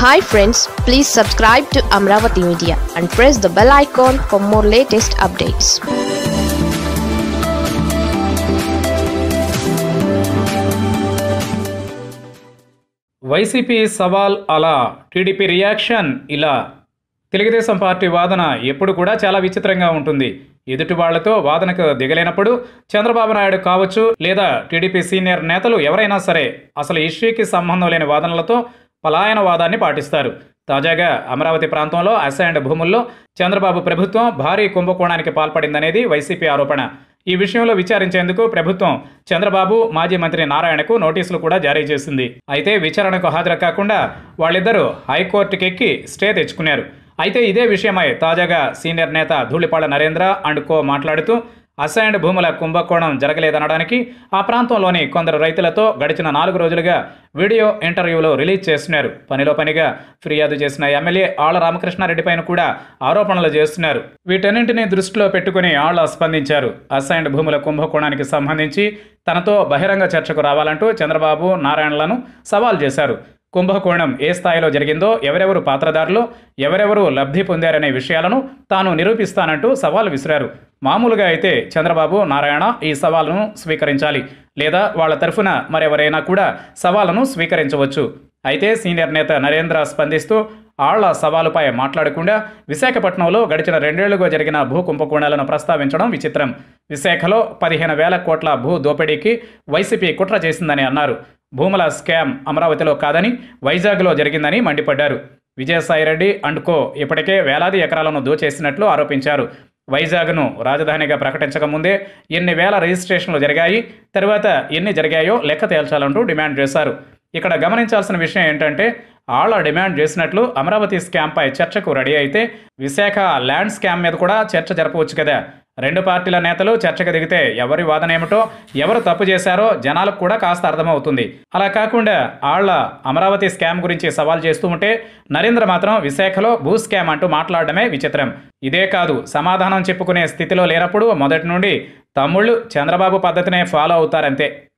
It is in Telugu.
hi friends please subscribe to Amaravati media and press the bell icon for more latest updates YCP సవాల్ అలా టీడీపీ రియాక్షన్ ఇలా తెలుగుదేశం పార్టీ వాదన ఎప్పుడు కూడా చాలా విచిత్రంగా ఉంటుంది ఎదుటి వాళ్లతో వాదనకు దిగలేనప్పుడు చంద్రబాబు నాయుడు కావచ్చు లేదా టీడీపీ సీనియర్ నేతలు ఎవరైనా సరే అసలు ఇష్యూకి సంబంధం లేని వాదనలతో పలాయన వాదాన్ని పాటిస్తారు తాజాగా అమరావతి ప్రాంతంలో అసైన్డ్ భూముల్లో చంద్రబాబు ప్రభుత్వం భారీ కుంభకోణానికి పాల్పడిందనేది వైసీపీ ఆరోపణ ఈ విషయంలో విచారించేందుకు ప్రభుత్వం చంద్రబాబు మాజీ మంత్రి నారాయణకు నోటీసులు కూడా జారీ చేసింది అయితే విచారణకు హాజరు కాకుండా వాళ్ళిద్దరూ హైకోర్టుకెక్కి స్టే తెచ్చుకున్నారు అయితే ఇదే విషయమై తాజాగా సీనియర్ నేత ధూళిపాళ నరేంద్ర అండ్ కో మాట్లాడుతూ అసైన్డ్ భూముల కుంభకోణం జరగలేదనడానికి ఆ ప్రాంతంలోని కొందరు రైతులతో గడిచిన నాలుగు రోజులుగా వీడియో ఇంటర్వ్యూలో రిలీజ్ చేస్తున్నారు పనిలో పనిగా ఫిర్యాదు చేసిన ఎమ్మెల్యే ఆళ్ల రామకృష్ణారెడ్డిపైన కూడా ఆరోపణలు చేస్తున్నారు వీటన్నింటినీ దృష్టిలో పెట్టుకుని ఆళ్ల స్పందించారు అసైన్డ్ భూముల కుంభకోణానికి సంబంధించి తనతో బహిరంగ చర్చకు రావాలంటూ చంద్రబాబు నారాయణలను సవాల్ చేశారు కుంభకోణం ఏ స్థాయిలో జరిగిందో ఎవరెవరు పాత్రదారులు ఎవరెవరు లబ్ధి పొందారనే విషయాలను తాను నిరూపిస్తానంటూ సవాల్ విసిరారు మామూలుగా అయితే చంద్రబాబు నారాయణ ఈ సవాలును స్వీకరించాలి లేదా వాళ్ళ తరఫున మరెవరైనా కూడా సవాలును స్వీకరించవచ్చు అయితే సీనియర్ నేత నరేంద్ర స్పందిస్తూ ఆళ్ల సవాలుపై మాట్లాడకుండా విశాఖపట్నంలో గడిచిన రెండేళ్లుగా జరిగిన భూ కుంభకోణాలను ప్రస్తావించడం విచిత్రం విశాఖలో పదిహేను వేల కోట్ల భూ దోపిడీకి వైసీపీ కుట్ర చేసిందని అన్నారు భూముల స్కామ్ అమరావతిలో కాదని వైజాగ్లో జరిగిందని మండిపడ్డారు విజయసాయిరెడ్డి అండ్ కో ఇప్పటికే వేలాది ఎకరాలను దోచేసినట్లు ఆరోపించారు వైజాగ్ను రాజధానిగా ప్రకటించకముందే ఎన్ని వేల రిజిస్ట్రేషన్లు జరిగాయి తర్వాత ఎన్ని జరిగాయో లెక్క తేల్చాలంటూ డిమాండ్ చేశారు ఇక్కడ గమనించాల్సిన విషయం ఏంటంటే ఆళ్ళ డిమాండ్ చేసినట్లు అమరావతి స్కామ్పై చర్చకు రెడీ అయితే విశాఖ ల్యాండ్ స్కామ్ మీద కూడా చర్చ జరపవచ్చు కదా రెండు పార్టీల నేతలు చర్చకు దిగితే ఎవరి వాదన ఏమిటో ఎవరు తప్పు చేశారో జనాలకు కూడా కాస్త అర్థమవుతుంది అలా కాకుండా ఆళ్ల అమరావతి స్కామ్ గురించి సవాల్ చేస్తూ ఉంటే నరేంద్ర మాత్రం విశాఖలో భూ స్కామ్ అంటూ మాట్లాడడమే విచిత్రం ఇదే కాదు సమాధానం చెప్పుకునే స్థితిలో లేనప్పుడు మొదటి నుండి తమ్ముళ్ళు చంద్రబాబు పద్ధతినే ఫాలో అవుతారంతే